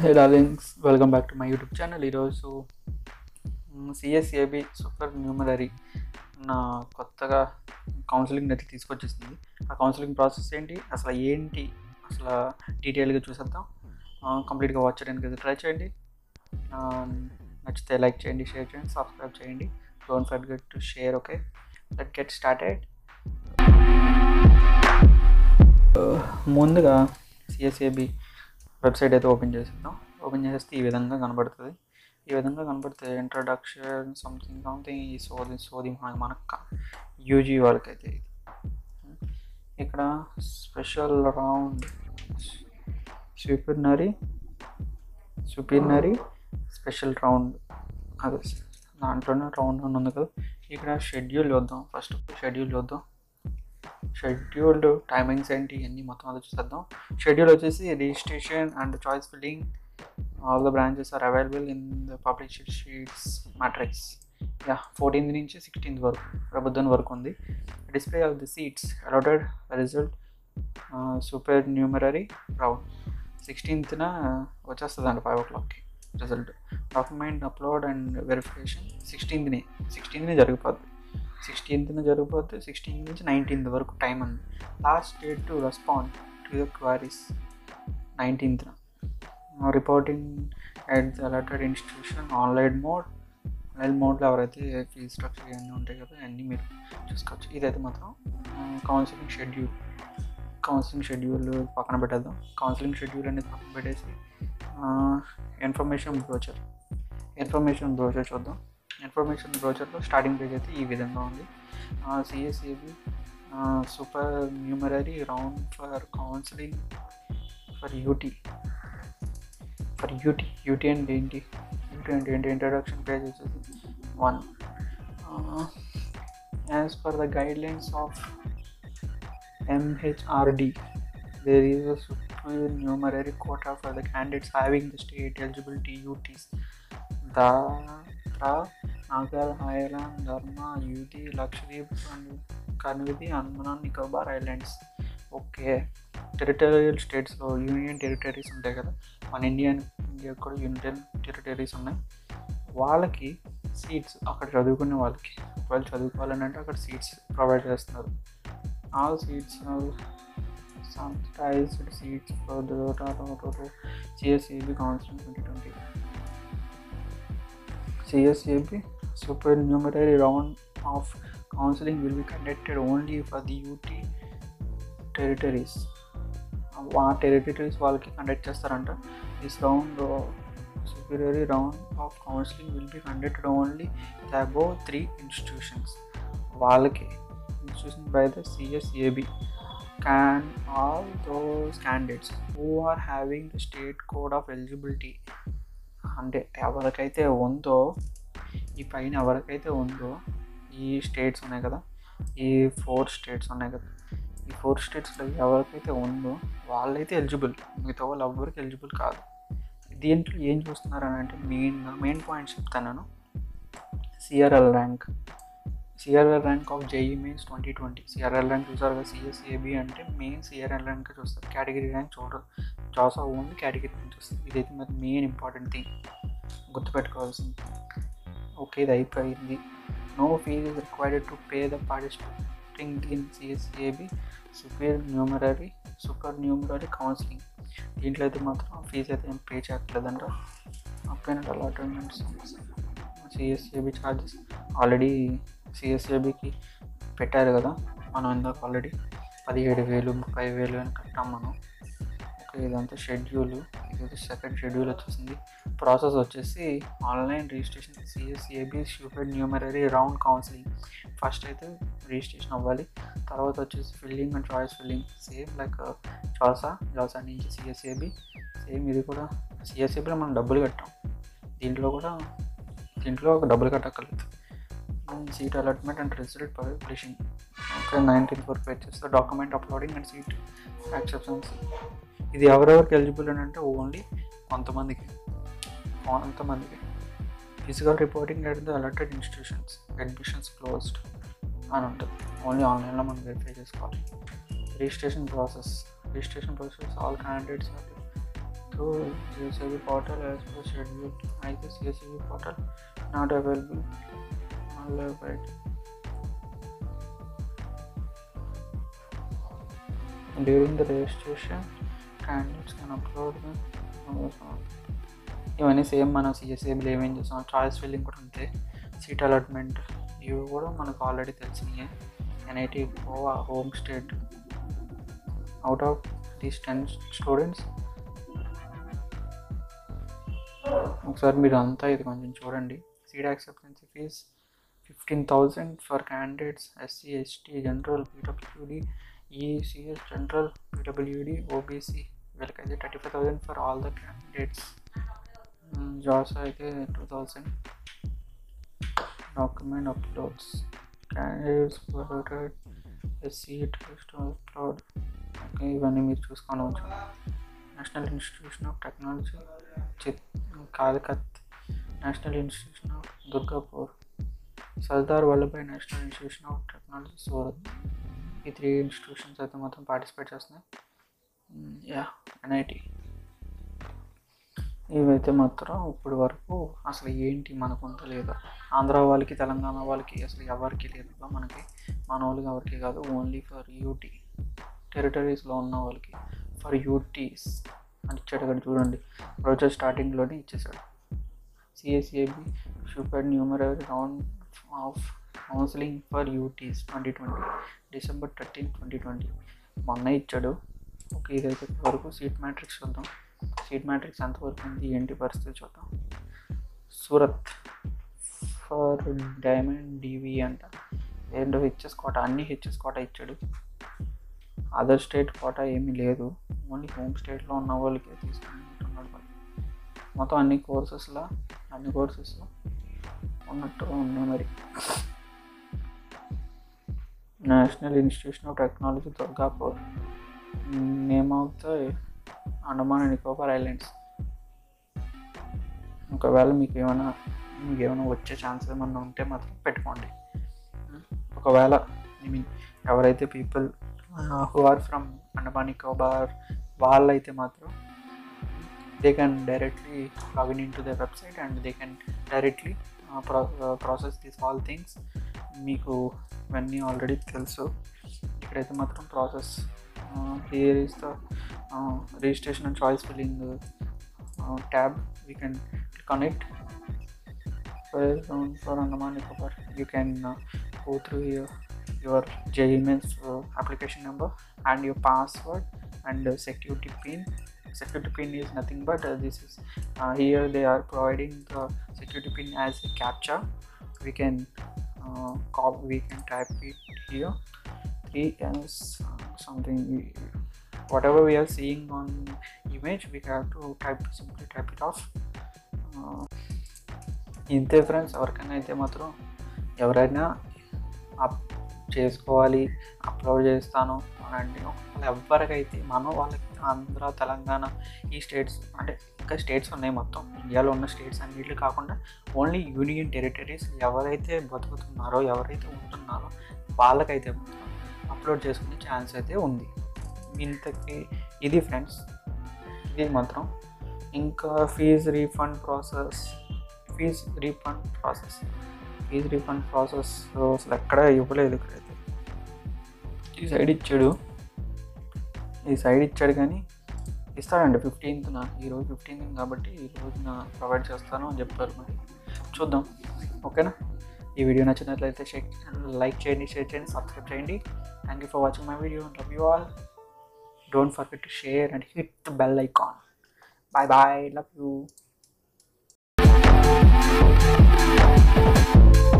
Hey darlings welcome back to my YouTube channel ఈరోజు CSAB supernumerary నా కొత్తగా counselling అయితే తీసుకొచ్చేసింది ఆ కౌన్సిలింగ్ ప్రాసెస్ ఏంటి అసలు ఏంటి అసలు డీటెయిల్గా చూసేద్దాం కంప్లీట్గా వాచ్ చేయడానికి అయితే ట్రై చేయండి ఆ, నచ్చితే లైక్ చేయండి షేర్ చేయండి సబ్స్క్రైబ్ చేయండి don't forget to share okay let get started ముందుగా సిఎస్ఏబి వెబ్సైట్ అయితే ఓపెన్ చేసేద్దాం ఓపెన్ చేస్తే ఈ విధంగా కనబడుతుంది ఈ విధంగా కనబడితే ఇంట్రడక్షన్ సంథింగ్ సంథింగ్ ఈ సోది సోది మనకు మనకు యూజీ వాళ్ళకైతే ఇది ఇక్కడ special round supernumerary supernumerary special round అదే దాంట్లోనే రౌండ్ అని ఉంది కదా ఇక్కడ షెడ్యూల్ చూద్దాం ఫస్ట్ షెడ్యూల్ చూద్దాం షెడ్యూల్డ్ టైమింగ్స్ ఏంటి ఇవన్నీ మొత్తం అది చూసేద్దాం షెడ్యూల్ వచ్చేసి registration and choice filling all the branches are available in the public sheets matrix yeah fourteenth నుంచి సిక్స్టీన్త్ వరకు ప్రబుద్ధన్ వరకు ఉంది display of the seats allotted result supernumerary round సిక్స్టీన్త్న వచ్చేస్తుందండి ఫైవ్ ఓ క్లాక్కి result document upload and verification సిక్స్టీన్త్ని సిక్స్టీన్త్ని జరిగిపోద్ది సిక్స్టీన్త్న జరిగిపోతే సిక్స్టీన్త్ నుంచి నైన్టీన్త్ వరకు టైం ఉంది last date to respond to the queries నైన్టీన్త్న reporting at the alerted institution online mode online మోడ్లో ఎవరైతే ఫీజ్ స్ట్రక్చర్ ఇవన్నీ ఉంటాయి కదా అన్నీ మీరు చూసుకోవచ్చు ఇదైతే మాత్రం కౌన్సిలింగ్ షెడ్యూల్ కౌన్సిలింగ్ షెడ్యూల్ పక్కన పెట్టేద్దాం కౌన్సిలింగ్ షెడ్యూల్ అనేది పక్కన పెట్టేసి ఇన్ఫర్మేషన్ బ్రోచర్ ఇన్ఫర్మేషన్ బ్రోచర్ చూద్దాం ఇన్ఫర్మేషన్ బ్రోచర్లో స్టార్టింగ్ పేజ్ అయితే ఈ విధంగా ఉంది CSAB supernumerary round for counselling for UT for UT UT అంటే ఏంటి యూటీ అంటే ఏంటి ఇంట్రడక్షన్ పేజ్ వచ్చేసి one as per the guidelines of MHRD, there is a supernumerary quota for the candidates having the state eligibility UTs. Datra, Nagar, Ireland, Dharma, UT, Lakshadweep, and Karnavati, Andaman, Nicobar Islands. Okay territorial స్టేట్స్లో union territories ఉంటాయి కదా మన Indian India కూడా union territories ఉన్నాయి వాళ్ళకి seats అక్కడ చదువుకునే వాళ్ళకి వాళ్ళు చదువుకోవాలని అంటే అక్కడ సీట్స్ ప్రొవైడ్ చేస్తున్నారు all seats are subsidized seats for the Toronto CSAB Council 2020. CSAB supernumerary round of counseling will be conducted only for the UT territories. ఆ టెరిటరీస్ వాళ్ళకి కండక్ట్ చేస్తారంట this round superior round of counseling will be conducted only the above three institutions. వాళ్ళకి institution by the CSAB can all those candidates who are having the state code of eligibility అంటే ఎవరికైతే ఉందో ఈ పైన ఎవరికైతే ఉందో ఈ స్టేట్స్ ఉన్నాయి కదా ఈ ఫోర్ స్టేట్స్ ఉన్నాయి కదా ఈ ఫోర్ స్టేట్స్లో ఎవరికైతే ఉందో వాళ్ళైతే ఎలిజిబుల్ మిగతా వాళ్ళు ఎవరికి ఎలిజిబుల్ కాదు దీంట్లో ఏం చూస్తున్నారని అంటే మెయిన్గా మెయిన్ పాయింట్స్ చెప్తాను నేను CRL rank CRL rank of JEE mains twenty twenty CRL rank చూసారు కదా సిఎస్ఏబి అంటే మెయిన్ సిఆర్ఎల్ ర్యాంక్ చూస్తారు కేటగిరీ ర్యాంక్ చూడరు జాసా ఓన్లీ కేటగిరీ ర్యాంక్ చూస్తారు ఇదైతే మరి మెయిన్ ఇంపార్టెంట్ థింగ్ గుర్తుపెట్టుకోవాల్సింది ఓకే ఇది అయిపోయింది no fees is required to pay the participating in CSAB supernumerary supernumerary counselling దీంట్లో అయితే మాత్రం ఫీజు అయితే ఏం పే చేయట్లేదంట అప్పైనట్ అలాట్మెంట్స్ సిఎస్ఏబి ఛార్జెస్ ఆల్రెడీ సిఎస్ఏబికి పెట్టారు కదా మనం ఇందాక ఆల్రెడీ పదిహేడు వేలు ముప్పై వేలు అని కట్టాం మనం ఓకే ఇదంతా షెడ్యూల్ ఇది సెకండ్ షెడ్యూల్ వచ్చేసింది ప్రాసెస్ వచ్చేసి online registration CSAB supernumerary round counselling first అయితే రిజిస్ట్రేషన్ అవ్వాలి తర్వాత వచ్చేసి filling and choice filling same like JoSAA JoSAA నుంచి సిఎస్ఏబి సేమ్ ఇది కూడా సిఎస్ఏబిలో మనం డబ్బులు కట్టాం దీంట్లో కూడా దీంట్లో ఒక డబ్బులు కట్టక్కర్లేదు seat allotment and result publishing okay nineteenth వరకు వచ్చేస్తే document uploading and seat acceptance ఇది ఎవరెవరికి ఎలిజిబుల్ అని అంటే ఓన్లీ కొంతమందికి కొంతమందికి physical reporting at the alerted institutions admissions closed అని ఉంటుంది ఓన్లీ ఆన్లైన్లో మనం వెరిఫై చేసుకోవాలి registration process registration process all candidates through CSIB portal as per schedule అయితే సిఎస్ఐబి పోర్టల్ నాట్ అవైలబుల్ మళ్ళీ బయట during the registration candidates can upload ఇవన్నీ same మనం సిఎస్ఏబిలో ఏమేం చేస్తాం చాయిస్ ఫిల్లింగ్ కూడా ఉంటాయి సీట్ అలాట్మెంట్ ఇవి కూడా మనకు ఆల్రెడీ తెలిసినాయి NIT Goa home state out of these ten students ఒకసారి మీరు అంతా ఇది కొంచెం చూడండి seat acceptancy fee fifteen thousand for candidates SC ST general PWD ECS general PWD OBC వీళ్ళకైతే thirty five thousand for all the candidates jobs అయితే two thousand document uploads candidates provided SC test upload okay ఇవన్నీ మీరు చూసుకోవచ్చు national institution of technology చిత్ Calicut national institution of Durgapur Sardar Vallabhbhai national institution of technology Surat ఈ three institutions అయితే మాత్రం participate చేస్తున్నాయి yeah NIT ఇవైతే మాత్రం ఇప్పటి వరకు అసలు ఏంటి మనకు ఉందా లేదా ఆంధ్ర వాళ్ళకి తెలంగాణ వాళ్ళకి అసలు ఎవరికి లేదు మనకి మన వాళ్ళకి ఎవరికి కాదు ఓన్లీ ఫర్ యూటీ టెరిటరీస్లో ఉన్న వాళ్ళకి ఫర్ యూటీస్ అని ఇచ్చాడు అక్కడ చూడండి రోజర్ స్టార్టింగ్లోనే ఇచ్చేసాడు CSAB supernumerary round of counselling for UTs twenty twenty December thirteen twenty twenty మొన్న ఇచ్చాడు ఓకే ఇదైతే వరకు సీట్ మ్యాట్రిక్స్ చూద్దాం సీట్ మ్యాట్రిక్స్ ఎంతవరకు ఉంది ఏంటి పరిస్థితి చూద్దాం సూరత్ ఫర్ డైమండ్ డివి అంట ఏంటో హెచ్ఎస్ కోట అన్ని హెచ్ఎస్ కోట ఇచ్చాడు అదర్ స్టేట్ కోట ఏమీ లేదు ఓన్లీ హోమ్ స్టేట్లో ఉన్న వాళ్ళకే తీసుకుంటున్నాడు మరి మొత్తం అన్ని కోర్సెస్లో అన్ని కోర్సెస్లో ఉన్నట్టుగా ఉన్నాయి మరి national institution of technology Durgapur name of the Andaman and Nicobar islands ఒకవేళ మీకు ఏమైనా మీకు ఏమైనా వచ్చే ఛాన్స్ ఏమన్నా ఉంటే మాత్రం పెట్టుకోండి ఒకవేళ ఐ మీన్ ఎవరైతే people who are from Andaman Nicobar వాళ్ళైతే మాత్రం they can directly login in to the website and they can directly process this all things మీకు ఇవన్నీ ఆల్రెడీ తెలుసు ఇక్కడైతే మాత్రం process here is the registration and choice filling uh, tab we can click on it for, um, for Andaman Nicobar you can uh, go through your your JEMS uh, application number and your password and uh, security pin security pin is nothing but uh, this is uh, here they are providing the security pin as a captcha we can uh, cop we can type it here 3s something we, whatever we are seeing on image we have to type simply type it off uh, ఇంతే friends ఎవరికైనా అయితే మాత్రం ఎవరైనా up చేసుకోవాలి upload చేస్తాను అని అంటే వాళ్ళు ఎవరికైతే మనం వాళ్ళకి ఆంధ్ర తెలంగాణ ఈ స్టేట్స్ అంటే ఇంకా స్టేట్స్ ఉన్నాయి మొత్తం ఇండియాలో ఉన్న స్టేట్స్ అన్నిటి కాకుండా ఓన్లీ యూనియన్ టెరిటరీస్ ఎవరైతే బతుకుతున్నారో ఎవరైతే ఉంటున్నారో వాళ్ళకైతే అప్లోడ్ చేసుకునే ఛాన్స్ అయితే ఉంది ఇంతకి ఇది ఫ్రెండ్స్ ఇది మాత్రం ఇంకా fees refund process fees refund process fees refund process అసలు ఎక్కడ ఇవ్వలేదు ఇక్కడైతే ఈ సైడ్ ఇచ్చాడు ఈ సైడ్ ఇచ్చాడు కానీ ఇస్తాడండి ఫిఫ్టీన్త్న ఈరోజు ఫిఫ్టీన్త్ కాబట్టి ఈ రోజున ప్రొవైడ్ చేస్తాను అని చెప్తారు మరి చూద్దాం ఓకేనా ఈ వీడియో నచ్చినట్లయితే లైక్ చేయండి షేర్ చేయండి సబ్స్క్రైబ్ చేయండి thank you for watching my video love you all don't forget to share and hit the bell icon bye bye love you